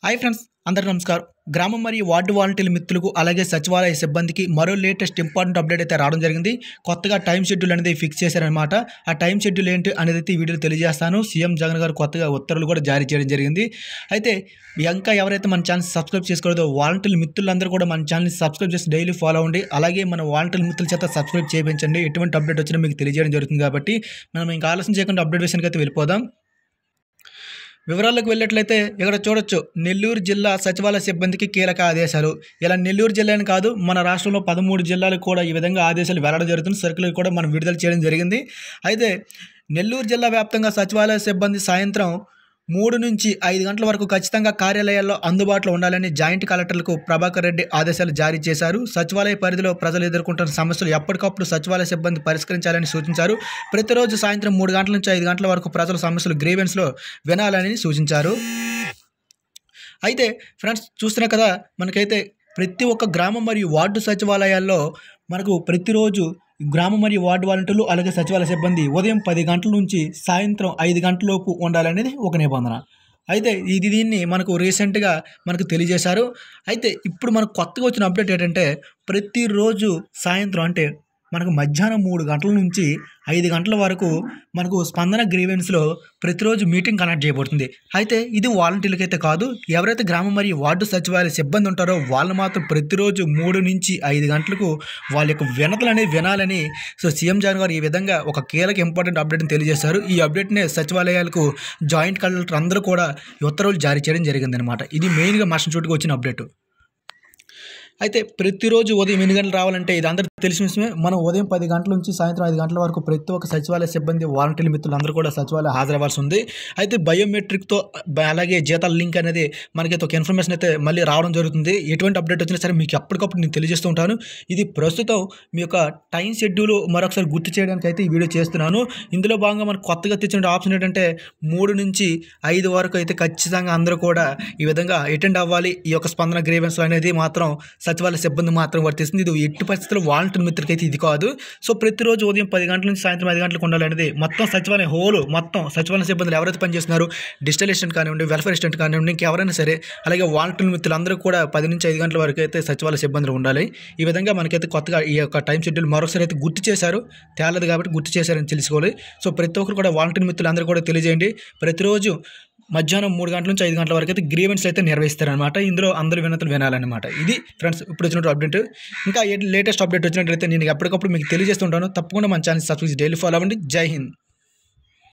hi friends అందరికీ నమస్కారం గ్రామం మరియు వార్డు వాలంటీర్ల మిత్రులకు అలాగే సచివాలయ సిబ్బందికి మరో లేటెస్ట్ ఇంపార్టెంట్ అప్డేట్ అయితే రావడం జరిగింది కొత్తగా టైం షెడ్యూల్ అనేది ఫిక్స్ చేశారనమాట ఆ టైం షెడ్యూల్ ఏంటి అనేది అయితే ఈ వీడియోలో తెలియజేస్తాను సీఎం జగన్ గారు కొత్తగా ఉత్తర్వులు కూడా జారీ చేయడం జరిగింది అయితే ఇంకా ఎవరైతే మన ఛానల్ సబ్స్క్రైబ్ చేసుకోలేదో వాలంటీర్ల మిత్రులందరూ కూడా మన ఛానల్ని సబ్స్క్రైబ్ చేసి డైలీ ఫాలో అవ్వండి అలాగే మన వాలంటీర్ల మిత్రుల చేత సబ్స్క్రైబ్ చేయించండి ఎటువంటి అప్డేట్ వచ్చినా మీకు తెలియజేయడం జరుగుతుంది కాబట్టి మనం ఇంకా ఆలస్యం చేయకుండా అప్డేట్ విషయానికి అయితే వెళ్ళిపోదాం వివరాల్లోకి వెళ్ళినట్లయితే ఇక్కడ చూడొచ్చు నెల్లూరు జిల్లా సచివాలయ సిబ్బందికి కీలక ఆదేశాలు ఇలా నెల్లూరు జిల్లాని కాదు మన రాష్ట్రంలో పదమూడు జిల్లాలకు కూడా ఈ విధంగా ఆదేశాలు వెల్లడం జరుగుతుంది సర్కులర్ కూడా మనం విడుదల చేయడం జరిగింది అయితే నెల్లూరు జిల్లా వ్యాప్తంగా సచివాలయ సిబ్బంది సాయంత్రం మూడు నుంచి ఐదు గంటల వరకు ఖచ్చితంగా కార్యాలయాల్లో అందుబాటులో ఉండాలని జాయింట్ కలెక్టర్లకు ప్రభాకర్ రెడ్డి ఆదేశాలు జారీ చేశారు సచివాలయ పరిధిలో ప్రజలు ఎదుర్కొంటున్న సమస్యలు ఎప్పటికప్పుడు సచివాలయ సిబ్బంది పరిష్కరించాలని సూచించారు ప్రతిరోజు సాయంత్రం మూడు గంటల నుంచి ఐదు గంటల వరకు ప్రజల సమస్యలు గ్రీవెన్స్లో వినాలని సూచించారు అయితే ఫ్రెండ్స్ చూస్తున్నా కదా మనకైతే ప్రతి ఒక్క గ్రామం మరియు వార్డు సచివాలయాల్లో మనకు ప్రతిరోజు గ్రామ మరియు వార్డు వాలంటీర్లు అలాగే సచివాలయ సిబ్బంది ఉదయం పది గంటల నుంచి సాయంత్రం ఐదు గంటలలోపు ఉండాలనేది ఒక నిబంధన అయితే ఇది దీన్ని మనకు రీసెంట్గా మనకు తెలియజేశారు అయితే ఇప్పుడు మనకు కొత్తగా వచ్చిన అప్డేట్ ఏంటంటే ప్రతిరోజు సాయంత్రం అంటే మనకు మధ్యాహ్నం మూడు గంటల నుంచి ఐదు గంటల వరకు మనకు స్పందన గ్రీవెన్స్లో ప్రతిరోజు మీటింగ్ కండక్ట్ చేయబడుతుంది అయితే ఇది వాలంటీర్లకి అయితే కాదు ఎవరైతే గ్రామం మరియు వార్డు సచివాలయ సిబ్బంది ఉంటారో వాళ్ళు మాత్రం ప్రతిరోజు మూడు నుంచి ఐదు గంటలకు వాళ్ళ యొక్క వినతులు అనేది వినాలని సో సీఎం జగన్ గారు ఈ విధంగా ఒక కీలక ఇంపార్టెంట్ అప్డేట్ని తెలియజేశారు ఈ అప్డేట్నే సచివాలయాలకు జాయింట్ కలెక్టర్ అందరూ కూడా ఈ ఉత్తర్వులు జారీ చేయడం జరిగిందనమాట ఇది మెయిన్గా మషన్ షూట్కి వచ్చిన అప్డేట్ అయితే ప్రతిరోజు ఉదయం ఎన్ని గంటలు రావాలంటే ఇది అందరికీ తెలిసిన విషయమే మనం ఉదయం పది గంటల నుంచి సాయంత్రం ఐదు గంటల వరకు ప్రతి ఒక్క సచివాలయ సిబ్బంది వాలంటీర్ మిత్రులు అందరూ కూడా సచివాలయం హాజరవ్వాల్సి ఉంది అయితే బయోమెట్రిక్తో బ- అలాగే జీతాల లింక్ అనేది మనకి ఒక ఇన్ఫర్మేషన్ అయితే మళ్ళీ రావడం జరుగుతుంది ఎటువంటి అప్డేట్ వచ్చినా సరే మీకు ఎప్పటికప్పుడు నేను తెలియజేస్తూ ఉంటాను ఇది ప్రస్తుతం మీ యొక్క టైం షెడ్యూల్ మరొకసారి గుర్తు చేయడానికి అయితే ఈ వీడియో చేస్తున్నాను ఇందులో భాగంగా మనకు కొత్తగా తెచ్చిన ఆప్షన్ ఏంటంటే మూడు నుంచి ఐదు వరకు అయితే ఖచ్చితంగా అందరూ కూడా ఈ విధంగా అటెండ్ అవ్వాలి ఈ యొక్క స్పందన గ్రీవెన్స్ అనేది మాత్రం సచివాలయ సిబ్బంది మాత్రం వర్తిస్తుంది ఇది ఎట్టి పరిస్థితుల్లో వాలంటీర్ మిత్రులకి అయితే ఇది కాదు సో ప్రతిరోజు ఉదయం పది గంటల నుంచి సాయంత్రం ఐదు గంటలకు ఉండాలనేది మొత్తం సచివాలయం హోల్ మొత్తం సచివాలయ సిబ్బందులు ఎవరైతే పనిచేస్తున్నారు డిజిటల్ అసిస్టెంట్ కానివ్వండి వెల్ఫేర్ అసిస్టెంట్ కానివ్వండి ఇంకెవరైనా సరే అలాగే వాలంటీర్ మిత్రులు అందరూ కూడా పది నుంచి ఐదు గంటల వరకు అయితే సచివాలయ సిబ్బందులు ఉండాలి ఈ విధంగా మనకైతే కొత్తగా ఈ యొక్క టైం షెడ్యూల్ మరొకసారి అయితే గుర్తు చేశారు తేలదు కాబట్టి గుర్తు చేశారని తెలుసుకోవాలి సో ప్రతి ఒక్కరు కూడా వాలంటీర్ మిత్రులు అందరూ కూడా తెలియజేయండి ప్రతిరోజు మధ్యాహ్నం మూడు గంటల నుంచి ఐదు గంటల వరకు అయితే గ్రీవెన్స్ అయితే నిర్వహిస్తారనమాట ఇందులో అందరూ వినతులు వినాలన్నమాట ఇది ఫ్రెండ్స్ ఇప్పుడు వచ్చినట్టు అప్డేట్ ఇంకా లేటెస్ట్ అప్డేట్ వచ్చినట్లయితే నేను ఎప్పటికప్పుడు మీకు తెలియజేస్తుంటాను తప్పకుండా మన ఛానల్ సబ్స్క్రైబ్ డైలీ ఫాలో అవ్వండి జై హింద్